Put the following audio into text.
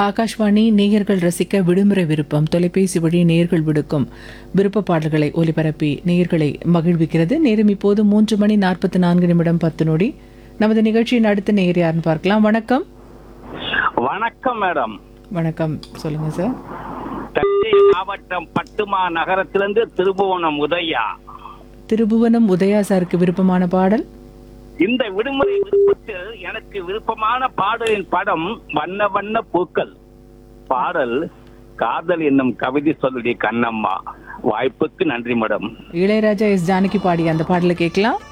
ஆகாஷ்வாணி நேயர்கள் ரசிக்க விடுமுறை விருப்பம் தொலைபேசி வழி நேயர்கள் விடுக்கும் விருப்ப பாடல்களை ஒலிபரப்பி நேயர்களை மகிழ்விக்கிறது நேரம் இப்போது மூன்று மணி நாற்பத்தி நான்கு நிமிடம் பத்து நொடி நமது நிகழ்ச்சியின் அடுத்த நேயர் யாருன்னு பார்க்கலாம் வணக்கம் வணக்கம் மேடம் வணக்கம் சொல்லுங்க சார் தஞ்சை மாவட்டம் பட்டுமா நகரத்திலிருந்து திருபுவனம் உதயா திருபுவனம் உதயா சாருக்கு விருப்பமான பாடல் இந்த விடுமுறை விருப்பத்தில் எனக்கு விருப்பமான பாடலின் படம் வண்ண வண்ண பூக்கள் பாடல் காதல் என்னும் கவிதை சொல்லுடைய கண்ணம்மா வாய்ப்புக்கு நன்றி மேடம் இளையராஜா எஸ் ஜானகி பாடிய அந்த பாடலை கேட்கலாம்